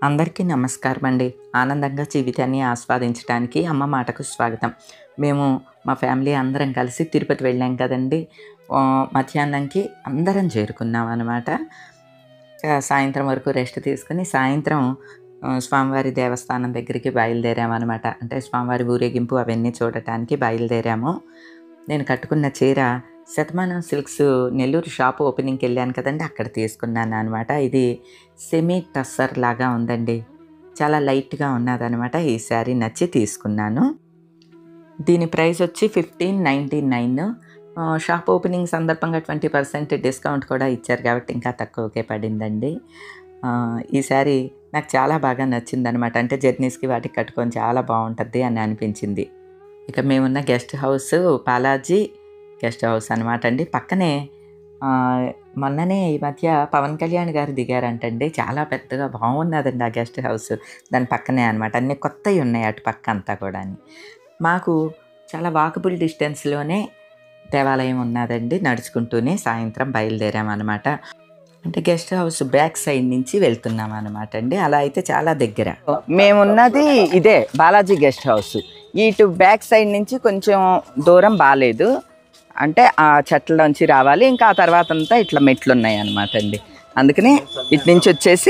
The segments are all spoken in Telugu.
అందరికీ నమస్కారం అండి ఆనందంగా జీవితాన్ని ఆస్వాదించడానికి అమ్మ మాటకు స్వాగతం మేము మా ఫ్యామిలీ అందరం కలిసి తిరుపతి వెళ్ళాం కదండి ఆ, మధ్యాహ్నంకి అందరం చేరుకున్నాం అనమాట సాయంత్రం వరకు రెస్ట్ తీసుకుని సాయంత్రం ఆ, స్వామివారి దేవస్థానం దగ్గరికి బయలుదేరామన్నమాట అంటే స్వామివారి ఊరేగింపు అవన్నీ చూడటానికి బయలుదేరాము నేను కట్టుకున్న చీర శతమానం సిల్క్స్ నెల్లూరు షాప్ ఓపెనింగ్కి వెళ్ళాను కదండి అక్కడ తీసుకున్నాను అనమాట ఇది సెమీ టస్సర్ లాగా ఉందండి చాలా లైట్గా ఉన్నదనమాట ఈ శారీ నచ్చి తీసుకున్నాను దీని ప్రైస్ వచ్చి fifteen ninety nine shop opening సందర్భంగా ట్వంటీ పర్సెంట్ డిస్కౌంట్ కూడా ఇచ్చారు కాబట్టి ఇంకా తక్కువకే పడిందండి ఆ, ఈ శారీ నాకు చాలా బాగా నచ్చిందనమాట అంటే జర్నీస్కి వాటికి కట్టుకొని చాలా బాగుంటుంది అని అనిపించింది ఇక మేమున్న guest house Balaji guest house అనమాట అండి పక్కనే ఆ, మొన్ననే ఈ మధ్య పవన్ కళ్యాణ్ గారు దిగారంటండి చాలా పెద్దగా బాగున్నదండి ఆ గెస్ట్ హౌస్ దాని పక్కనే అనమాట అన్ని కొత్తవి ఉన్నాయి అటు పక్క అంతా కూడా మాకు చాలా వాకబుల్ డిస్టెన్స్లోనే దేవాలయం ఉన్నదండి నడుచుకుంటూనే సాయంత్రం బయలుదేరామన్నమాట అంటే గెస్ట్ హౌస్ బ్యాక్ సైడ్ నుంచి వెళ్తున్నాం అనమాట అండి అలా అయితే చాలా దగ్గర మేమున్నది ఇదే బాలాజీ గెస్ట్ హౌస్ ఇటు బ్యాక్ సైడ్ నుంచి కొంచెం దూరం బాగాలేదు అంటే ఆ చెట్లలోంచి రావాలి ఇంకా ఆ తర్వాత అంతా ఇట్లా మెట్లు ఉన్నాయి అనమాట అండి అందుకని ఇటు నుంచి వచ్చేసి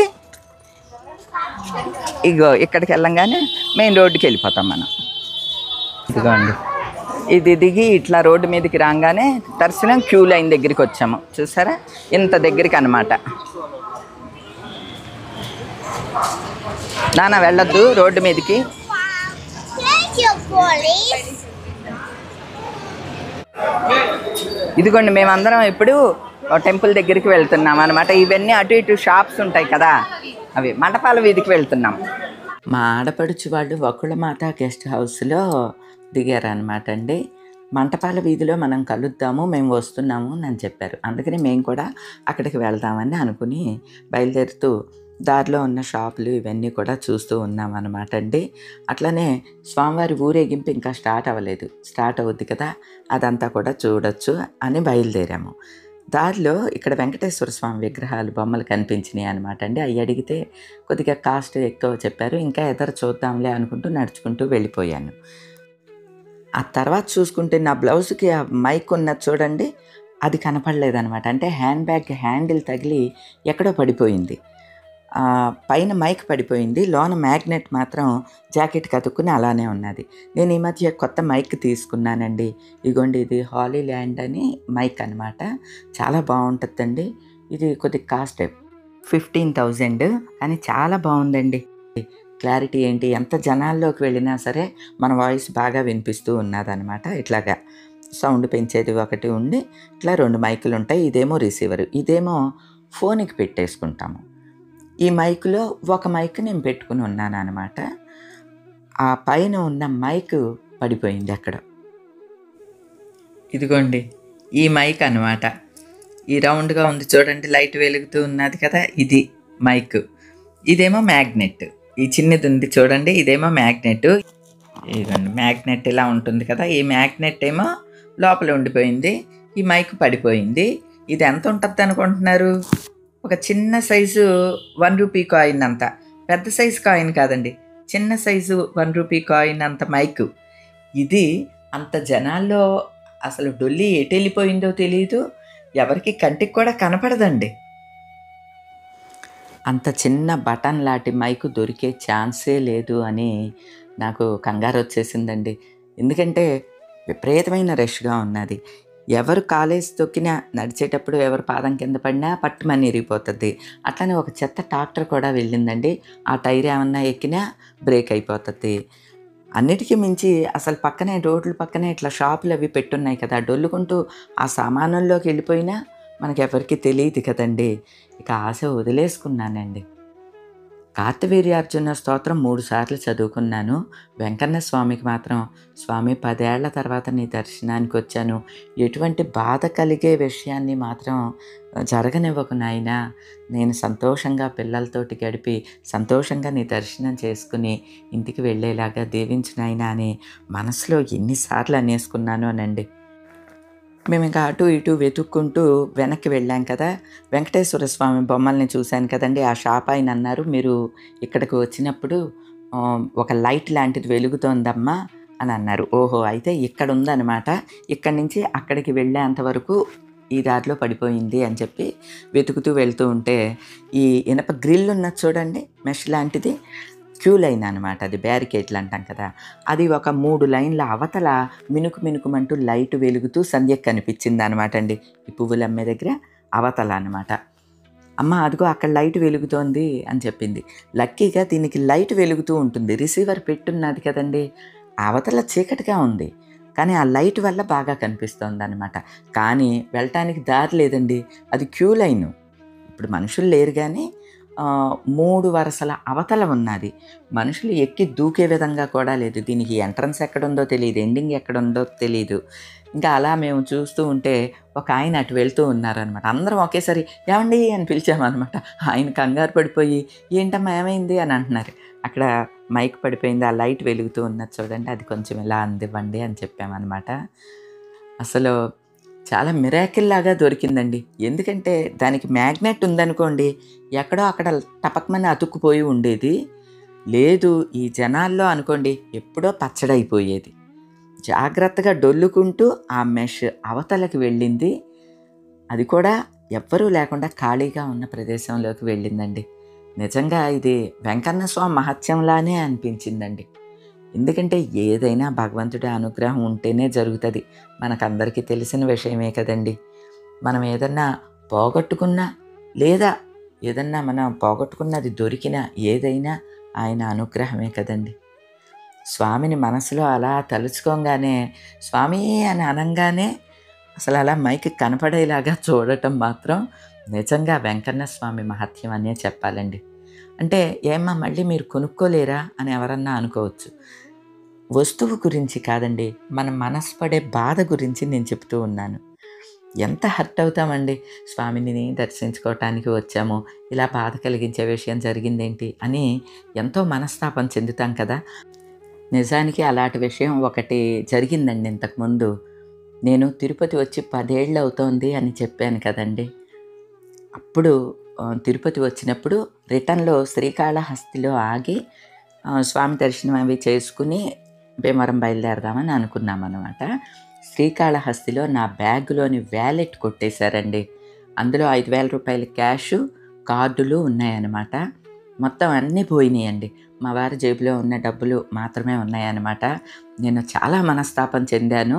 ఇగో ఇక్కడికి వెళ్ళంగానే మెయిన్ రోడ్డుకి వెళ్ళిపోతాం మనం ఇదిగోండి ఇది దిగి ఇట్లా రోడ్డు మీదకి రాగానే దర్శనం క్యూ లైన్ దగ్గరికి వచ్చాము చూసారా ఇంత దగ్గరికి అనమాట నాన్న వెళ్ళొద్దు రోడ్డు మీదకి Thank you, police. ఇదిగోండి మేమందరం ఇప్పుడు టెంపుల్ దగ్గరికి వెళ్తున్నాం అనమాట ఇవన్నీ అటు ఇటు షాప్స్ ఉంటాయి కదా అవి మంటపాల వీధికి వెళ్తున్నాం మా ఆడపడుచు వాళ్ళు వకుళమాత గెస్ట్ హౌస్లో దిగారనమాట అండి మంటపాల వీధిలో మనం కలుద్దాము మేము వస్తున్నాము అని చెప్పారు అందుకని మేము కూడా అక్కడికి వెళ్దామని అనుకుని బయలుదేరుతూ దారిలో ఉన్న షాపులు ఇవన్నీ కూడా చూస్తూ ఉన్నాం అనమాట అండి అట్లనే స్వామివారి ఊరేగింపు ఇంకా స్టార్ట్ అవ్వలేదు స్టార్ట్ అవుద్ది కదా అదంతా కూడా చూడొచ్చు అని బయలుదేరాము దారిలో ఇక్కడ వెంకటేశ్వర స్వామి విగ్రహాలు బొమ్మలు కనిపించినాయి అనమాట అండి అవి అడిగితే కొద్దిగా కాస్ట్ ఎక్కువ చెప్పారు ఇంకా ఎదరు చూద్దాంలే అనుకుంటూ నడుచుకుంటూ వెళ్ళిపోయాను ఆ తర్వాత చూసుకుంటే నా బ్లౌజ్కి ఆ మైక్ ఉన్నది చూడండి అది కనపడలేదనమాట అంటే హ్యాండ్ బ్యాగ్ హ్యాండిల్ తగిలి ఎక్కడో పడిపోయింది ఆ, పైన మైక్ పడిపోయింది లోన మ్యాగ్నెట్ మాత్రం జాకెట్ కతుక్కుని అలానే ఉన్నది నేను ఈ మధ్య కొత్త మైక్ తీసుకున్నానండి ఇగోండి ఇది హాలీ ల్యాండ్ అని మైక్ అనమాట చాలా బాగుంటుందండి ఇది కొద్దిగా కాస్ట్ ఫిఫ్టీన్ థౌజండ్ కానీ చాలా బాగుందండి క్లారిటీ ఏంటి ఎంత జనాల్లోకి వెళ్ళినా సరే మన వాయిస్ బాగా వినిపిస్తూ ఉన్నదనమాట ఇట్లాగా సౌండ్ పెంచేది ఒకటి ఉండి ఇట్లా రెండు మైకులు ఉంటాయి ఇదేమో రిసీవర్ ఇదేమో ఫోన్కి పెట్టేసుకుంటాము ఈ మైక్లో ఒక మైక్ నేను పెట్టుకుని ఉన్నాను అనమాట ఆ పైన ఉన్న మైక్ పడిపోయింది అక్కడ ఇదిగోండి ఈ మైక్ అనమాట ఈ రౌండ్గా ఉంది చూడండి లైట్ వెలుగుతూ ఉన్నది కదా ఇది మైక్ ఇదేమో మ్యాగ్నెట్ ఈ చిన్నది ఉంది చూడండి ఇదేమో మ్యాగ్నెట్ ఇదండి మ్యాగ్నెట్ ఇలా ఉంటుంది కదా ఈ మ్యాగ్నెట్ ఏమో లోపల ఉండిపోయింది ఈ మైక్ పడిపోయింది ఇది ఎంత ఉంటుంది అనుకుంటున్నారు ఒక చిన్న సైజు వన్ రూపీ కాయిన్ అంత పెద్ద సైజు కాయిన్ కాదండి చిన్న సైజు వన్ రూపీ కాయిన్ అంత మైక్ ఇది అంత జనాల్లో అసలు డొల్లి ఎటు వెళ్ళిపోయిందో తెలియదు ఎవరికి కంటికి కూడా కనపడదండి అంత చిన్న బటన్ లాంటి మైకు దొరికే ఛాన్సే లేదు అని నాకు కంగారు వచ్చేసిందండి ఎందుకంటే విపరీతమైన రష్గా ఉన్నది ఎవరు కాలేజ్ తొక్కినా నడిచేటప్పుడు ఎవరు పాదం కింద పడినా పట్టుమని ఇరిగిపోతుంది అట్లనే ఒక చెత్త ట్రాక్టర్ కూడా వెళ్ళిందండి ఆ టైర్ ఏమన్నా ఎక్కినా బ్రేక్ అయిపోతుంది అన్నిటికీ మించి అసలు పక్కనే రోడ్ల పక్కనే ఇట్లా షాపులు అవి పెట్టున్నాయి కదా డొల్లుకుంటూ ఆ సామానంలోకి వెళ్ళిపోయినా మనకి ఎవరికి తెలియదు కదండి ఇక ఆశ వదిలేసుకున్నానండి కార్తవీర్యార్జున స్తోత్రం మూడు సార్లు చదువుకున్నాను వెంకన్న స్వామికి మాత్రం స్వామి పదేళ్ల తర్వాత నీ దర్శనానికి వచ్చాను ఎటువంటి బాధ కలిగే విషయాన్ని మాత్రం జరగనివ్వకు నాయనా నేను సంతోషంగా పిల్లలతోటి గడిపి సంతోషంగా నీ దర్శనం చేసుకుని ఇంటికి వెళ్ళేలాగా దీవించు నాయనా అని మనసులో ఎన్నిసార్లు అనేసుకున్నాను అనండి మేము ఇంకా అటు ఇటు వెతుక్కుంటూ వెనక్కి వెళ్ళాం కదా వెంకటేశ్వర స్వామి బొమ్మల్ని చూశాను కదండి ఆ షాప్ ఆయన అన్నారు మీరు ఇక్కడికి వచ్చినప్పుడు ఆ, ఒక లైట్ లాంటిది వెలుగుతోందమ్మా అని అన్నారు ఓహో అయితే ఇక్కడ ఉందన్నమాట ఇక్కడి నుంచి అక్కడికి వెళ్ళేంత వరకు ఈ దారిలో పడిపోయింది అని చెప్పి వెతుకుతూ వెళ్తూ ఉంటే ఈ ఇనప గ్రిల్ ఉన్నది చూడండి మెష్ లాంటిది క్యూ లైన్ అనమాట అది బ్యారికేట్లు అంటాం కదా అది ఒక మూడు లైన్ల అవతల మినుకు మినుకుమంటూ లైట్ వెలుగుతూ సంధ్యకు కనిపించింది అనమాట అండి ఈ పువ్వులు అమ్మే దగ్గర అవతల అనమాట అమ్మ అదిగో అక్కడ లైట్ వెలుగుతోంది అని చెప్పింది లక్కీగా దీనికి లైట్ వెలుగుతూ ఉంటుంది రిసీవర్ పెట్టున్నది కదండి అవతల చీకటిగా ఉంది కానీ ఆ లైట్ వల్ల బాగా కనిపిస్తోంది అనమాట కానీ వెళ్ళటానికి దారి లేదండి అది క్యూ లైన్ ఇప్పుడు మనుషులు లేరు కానీ ఆ, మూడు వరుసల అవతల ఉన్నది మనుషులు ఎక్కి దూకే విధంగా కూడా లేదు దీనికి ఎంట్రన్స్ ఎక్కడుందో తెలియదు ఎండింగ్ ఎక్కడుందో తెలియదు ఇంకా అలా మేము చూస్తూ ఉంటే ఒక ఆయన అటు వెళ్తూ ఉన్నారనమాట అందరం ఒకేసారి ఏమండి అని పిలిచామన్నమాట ఆయన కంగారు పడిపోయి ఏంటమ్మా ఏమైంది అని అంటున్నారు అక్కడ మైక్ పడిపోయింది ఆ లైట్ వెలుగుతూ ఉన్నది చూడండి అది కొంచెం ఇలా అందివ్వండి అని చెప్పామన్నమాట అసలు చాలా మిరాకిల్ లాగా దొరికిందండి ఎందుకంటే దానికి మ్యాగ్నెట్ ఉందనుకోండి ఎక్కడో అక్కడ టపక్మని అతుక్కుపోయి ఉండేది లేదు ఈ జనాల్లో అనుకోండి ఎప్పుడో పచ్చడైపోయేది జాగ్రత్తగా డొల్లుకుంటూ ఆ మెష్ అవతలకి వెళ్ళింది అది కూడా ఎవ్వరూ లేకుండా ఖాళీగా ఉన్న ప్రదేశంలోకి వెళ్ళిందండి నిజంగా ఇది వెంకన్న స్వామి మహత్యంలానే అనిపించిందండి ఎందుకంటే ఏదైనా భగవంతుడి అనుగ్రహం ఉంటేనే జరుగుతుంది మనకందరికీ తెలిసిన విషయమే కదండి మనం ఏదన్నా పోగొట్టుకున్నా లేదా ఏదన్నా మనం పోగొట్టుకున్నది దొరికినా ఏదైనా ఆయన అనుగ్రహమే కదండి స్వామిని మనసులో అలా తలుచుకోగానే స్వామి అని అనగానే అసలు అలా మైకి కనపడేలాగా చూడటం మాత్రం నిజంగా వెంకన్న స్వామి మహత్యం అనే చెప్పాలండి అంటే ఏమ్మా మళ్ళీ మీరు కొనుక్కోలేరా అని ఎవరన్నా అనుకోవచ్చు వస్తువు గురించి కాదండి మన మనసు పడే బాధ గురించి నేను చెప్తూ ఉన్నాను ఎంత హర్ట్ అవుతామండి స్వామిని దర్శించుకోవటానికి వచ్చాము ఇలా బాధ కలిగించే విషయం జరిగిందేంటి అని ఎంతో మనస్తాపం చెందుతాం కదా నిజానికి అలాంటి విషయం ఒకటి జరిగిందండి ఇంతకుముందు నేను తిరుపతి వచ్చి పదేళ్ళు అవుతోంది అని చెప్పాను కదండి అప్పుడు ఆ, తిరుపతి వచ్చినప్పుడు రిటర్న్లో శ్రీకాళహస్తిలో ఆగి ఆ, స్వామి దర్శనం అవి చేసుకుని భీమవరం బయలుదేరదామని అనుకున్నాం అనమాట శ్రీకాళహస్తిలో నా బ్యాగులోని వ్యాలెట్ కొట్టేశారండి అందులో ఐదు వేల రూపాయల క్యాష్ కార్డులు ఉన్నాయన్నమాట మొత్తం అన్నీ పోయినాయండి మా వారి జేబులో ఉన్న డబ్బులు మాత్రమే ఉన్నాయన్నమాట నేను చాలా మనస్తాపం చెందాను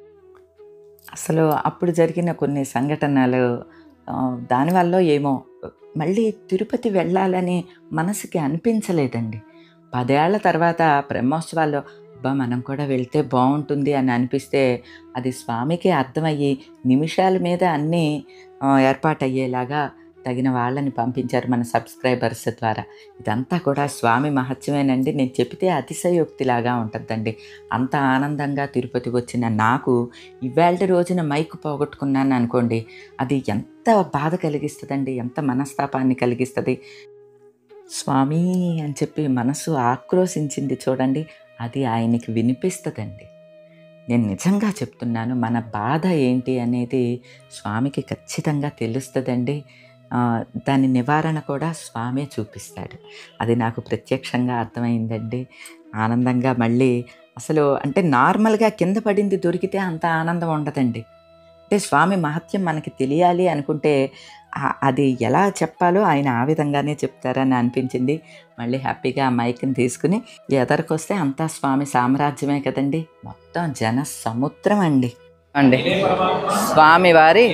అసలు అప్పుడు జరిగిన కొన్ని సంఘటనలు ఆ, దానివల్ల ఏమో మళ్ళీ తిరుపతి వెళ్ళాలని మనసుకి అనిపించలేదండి పదేళ్ల తర్వాత బ్రహ్మోత్సవాల్లో అబ్బా మనం కూడా వెళ్తే బాగుంటుంది అని అనిపిస్తే అది స్వామికి అర్థమయ్యి నిమిషాల మీద అన్నీ ఆ, ఏర్పాటయ్యేలాగా తగిన వాళ్ళని పంపించారు మన సబ్స్క్రైబర్స్ ద్వారా ఇదంతా కూడా స్వామి మహత్యమేనండి నేను చెప్తే అతిశయోక్తిలాగా ఉంటుందండి అంత ఆనందంగా తిరుపతి వచ్చిన నాకు ఇవాళ రోజున మైక్ పోగొట్టుకున్నాను అనుకోండి అది ఎంత బాధ కలిగిస్తుందండి ఎంత మనస్తాపాన్ని కలిగిస్తుంది స్వామి అని చెప్పి మనసు ఆక్రోశించింది చూడండి అది ఆయనకి వినిపిస్తుందండి నేను నిజంగా చెప్తున్నాను మన బాధ ఏంటి అనేది స్వామికి ఖచ్చితంగా తెలుస్తుందండి ఆ, దాని నివారణ కూడా స్వామే చూపిస్తాడు అది నాకు ప్రత్యక్షంగా అర్థమైందండి ఆనందంగా మళ్ళీ అసలు అంటే నార్మల్గా కింద పడింది దొరికితే అంత ఆనందం ఉండదండి అంటే స్వామి మహత్యం మనకి తెలియాలి అనుకుంటే ఆ- అది ఎలా చెప్పాలో ఆయన ఆ విధంగానే చెప్తారని అనిపించింది మళ్ళీ హ్యాపీగా ఆ మైక్ని తీసుకుని ఎదరికొస్తే అంతా స్వామి సామ్రాజ్యమే కదండి మొత్తం జన సముద్రం అండి అండి స్వామి వారి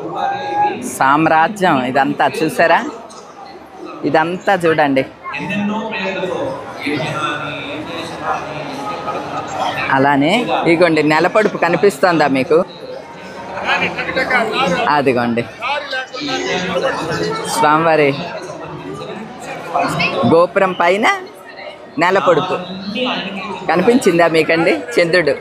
సామ్రాజ్యం ఇదంతా చూసారా ఇదంతా చూడండి అలానే ఇగోండి నెలపడుపు కనిపిస్తుందా మీకు అదిగోండి స్వామివారి గోపురం పైన నెలపొడుపు కనిపించిందా మీకండి చంద్రుడు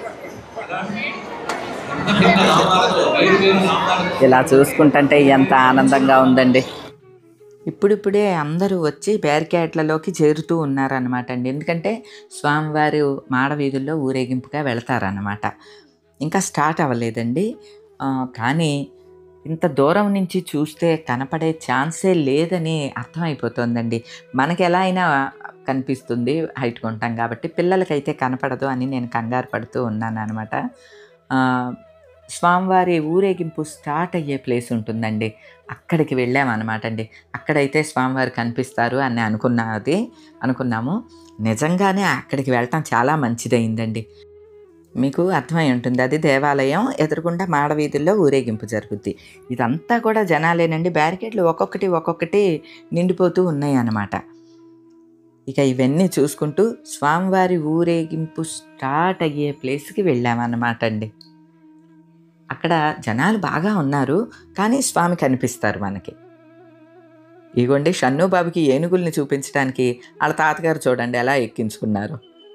ఇలా చూసుకుంటుంటే ఎంత ఆనందంగా ఉందండి ఇప్పుడిప్పుడే అందరూ వచ్చి బ్యారికేడ్లలోకి చేరుతూ ఉన్నారనమాట అండి ఎందుకంటే స్వామివారు మాడ వీధుల్లో ఊరేగింపుగా వెళతారనమాట ఇంకా స్టార్ట్ అవ్వలేదండి ఆ, కానీ ఇంత దూరం నుంచి చూస్తే కనపడే ఛాన్సే లేదని అర్థమైపోతుందండి మనకి ఎలా అయినా కనిపిస్తుంది హైట్గా ఉంటాం కాబట్టి పిల్లలకైతే కనపడదు అని నేను కంగారు పడుతూ ఉన్నాను అనమాట స్వామివారి ఊరేగింపు స్టార్ట్ అయ్యే ప్లేస్ ఉంటుందండి అక్కడికి వెళ్ళామన్నమాట అండి అక్కడైతే స్వామివారు కనిపిస్తారు అని అనుకున్నది అనుకున్నాము నిజంగానే అక్కడికి వెళ్ళటం చాలా మంచిదైందండి మీకు అర్థమై ఉంటుంది అది దేవాలయం ఎదురుగుండా మాడవీధుల్లో ఊరేగింపు జరుగుద్ది ఇదంతా కూడా జనాలేనండి బ్యారికేడ్లు ఒక్కొక్కటి ఒక్కొక్కటి నిండిపోతూ ఉన్నాయి అన్నమాట ఇక ఇవన్నీ చూసుకుంటూ స్వామివారి ఊరేగింపు స్టార్ట్ అయ్యే ప్లేస్కి వెళ్ళామన్నమాట అండి అక్కడ జనాలు బాగా ఉన్నారు కానీ స్వామి కనిపిస్తారు మనకి ఇగోండి షన్ను బాబుకి ఏనుగుల్ని చూపించడానికి వాళ్ళ తాతగారు చూడండి ఎలా ఎక్కించుకున్నారు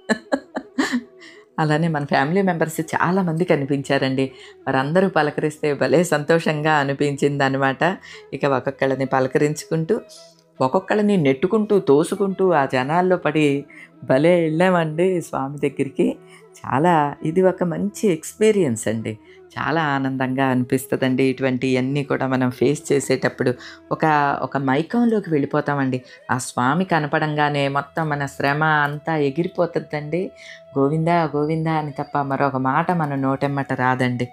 అలానే మన ఫ్యామిలీ మెంబర్స్ చాలామంది కనిపించారండి వారందరూ పలకరిస్తే భలే సంతోషంగా అనిపించింది అనమాట ఇక ఒక్కొక్కళ్ళని పలకరించుకుంటూ ఒక్కొక్కళ్ళని నెట్టుకుంటూ తోసుకుంటూ ఆ జనాల్లో పడి భలే వెళ్ళామండి స్వామి దగ్గరికి చాలా ఇది ఒక మంచి ఎక్స్పీరియన్స్ అండి చాలా ఆనందంగా అనిపిస్తుందండి ఇటువంటివన్నీ కూడా మనం ఫేస్ చేసేటప్పుడు ఒక ఒక మైకంలోకి వెళ్ళిపోతామండి ఆ స్వామి కనపడంగానే మొత్తం మన శ్రమ అంతా ఎగిరిపోతుందండి గోవిందా గోవిందా అని తప్ప మరొక మాట మన నోటెమ్మట రాదండి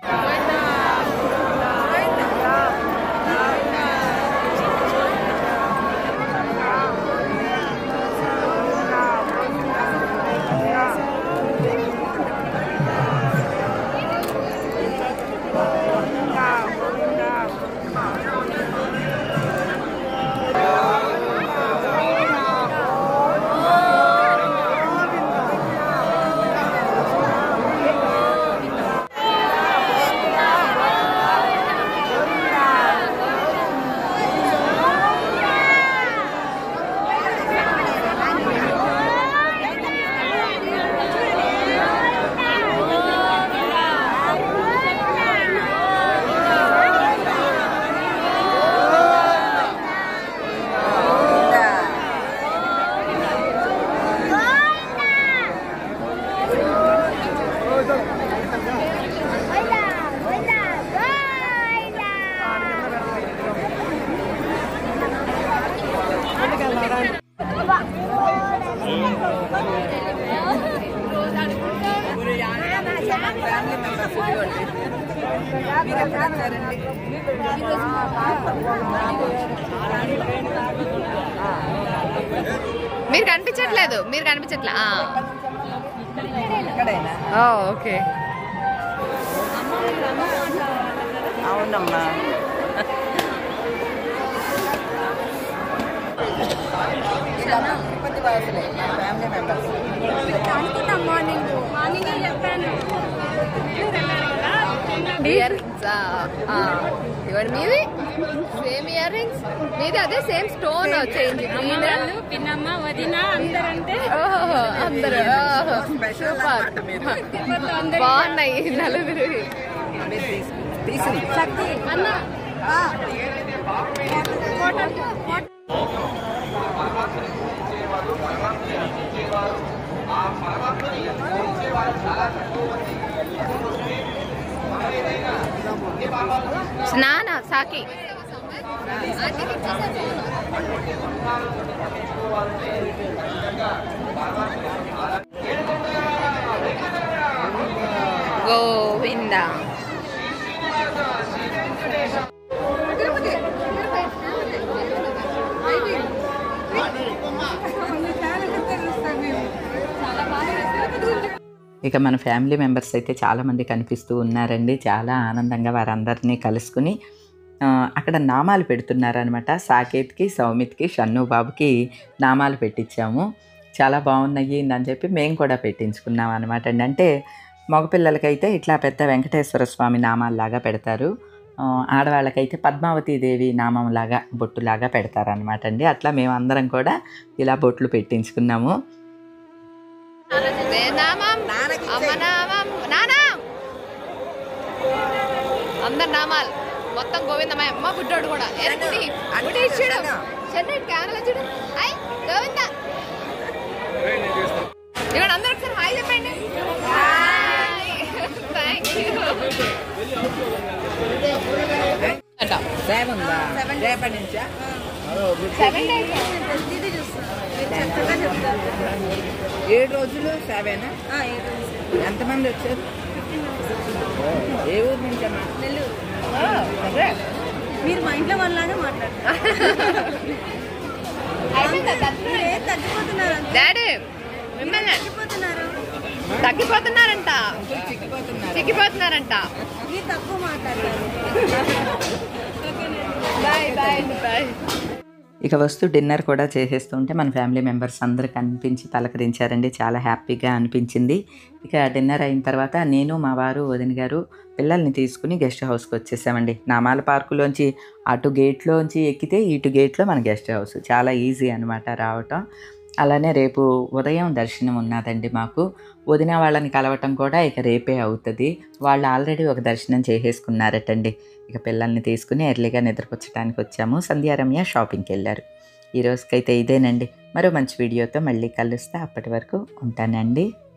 మీరు కనిపించట్లేదు మీరు కనిపించట్లే ఆ. ఓ, ఓకే అవునమ్మా ఇయర్ రింగ్స్ ఇవన్నీ మీవి సేమ్ ఇయర్ రింగ్స్ మీది అదే సేమ్ స్టోన్ చేంజ్ అమ్మగారు పిన్నమ్మ వదిన అందరంటే ఓహో అందరు సూపర్ బాగున్నాయి నలుగురు అన్న నానా సాకి గోవింద ఇక మన ఫ్యామిలీ మెంబర్స్ అయితే చాలామంది కనిపిస్తూ ఉన్నారండి చాలా ఆనందంగా వారందరినీ కలుసుకుని ఆ, అక్కడ నామాలు పెడుతున్నారనమాట సాకేత్కి సౌమిత్కి షన్ను బాబుకి నామాలు పెట్టించాము చాలా బాగున్నాయి అని చెప్పి మేము కూడా పెట్టించుకున్నాం అనమాట అండి అంటే మగపిల్లలకైతే ఇట్లా పెద్ద వెంకటేశ్వర స్వామి నామాల్లాగా పెడతారు ఆ, ఆడవాళ్ళకైతే పద్మావతి దేవి నామంలాగా బొట్టులాగా పెడతారనమాట అండి అట్లా మేము అందరం కూడా ఇలా బొట్లు పెట్టించుకున్నాము దే నామం అమ్మ నామం నానా అందరు నామాలు మొత్తం గోవిందమయ అమ్మ బుడ్డోడు కూడా ఎరటి గుడి చూడు చెన్నై కెమెరా చూడు ఐ గోవింద ఇక్కడ అందరూ ఒకసారి హాయ్ చెప్పండి థ్యాంక్ యూ ల్యాబ్ ఉందా రేపటి నుంచా ఓ, గుడ్. సెవెన్ డేస్ ప్రతిదీ చూస్తాను మీరు చక్కగా చెప్తారు ఏడు రోజులు సెవెనా ఆ, ఏడు రోజులు. ఎంతమంది వచ్చారు ఓ, ఏ ఊరు నుంచి అమ్మా నెల్లూరు అదే మీరు మా ఇంట్లో వాళ్ళలాగా మాట్లాడతారు అయిపోయిందా దర్శనం? మీరు ఏం తగ్గిపోతున్నారు అంతే. డాడీ మిమ్మల్ని తగ్గిపోతున్నారు తగ్గిపోతున్నారంట చిక్కిపోతున్నారు చిక్కిపోతున్నారంట మీరు తక్కువ మాట్లాడతారు బాయ్ బాయ్ బాయ్ ఇక వస్తూ డిన్నర్ కూడా చేసేస్తుంటే మన ఫ్యామిలీ మెంబర్స్ అందరూ కనిపించి పలకరించారండి చాలా హ్యాపీగా అనిపించింది ఇక డిన్నర్ అయిన తర్వాత నేను మా వారు వదిన గారు పిల్లల్ని తీసుకుని గెస్ట్ హౌస్కి వచ్చేసామండి నామాల పార్కులోంచి అటు గేట్లోంచి ఎక్కితే ఇటు గేట్లో మన గెస్ట్ హౌస్ చాలా ఈజీ అనమాట రావటం అలానే రేపు ఉదయం దర్శనం ఉన్నదండి మాకు వదిన వాళ్ళని కలవటం కూడా ఇక రేపే అవుతుంది వాళ్ళు ఆల్రెడీ ఒక దర్శనం చేసేసుకున్నారటండి ఇక పిల్లల్ని తీసుకుని ఎర్లీగా నిద్రపుచ్చడానికి వచ్చాము సంధ్యారమ్య షాపింగ్కి వెళ్ళారు ఈ రోజుకైతే ఇదేనండి మరో మంచి వీడియోతో మళ్ళీ కలుస్తా అప్పటి వరకు ఉంటానండి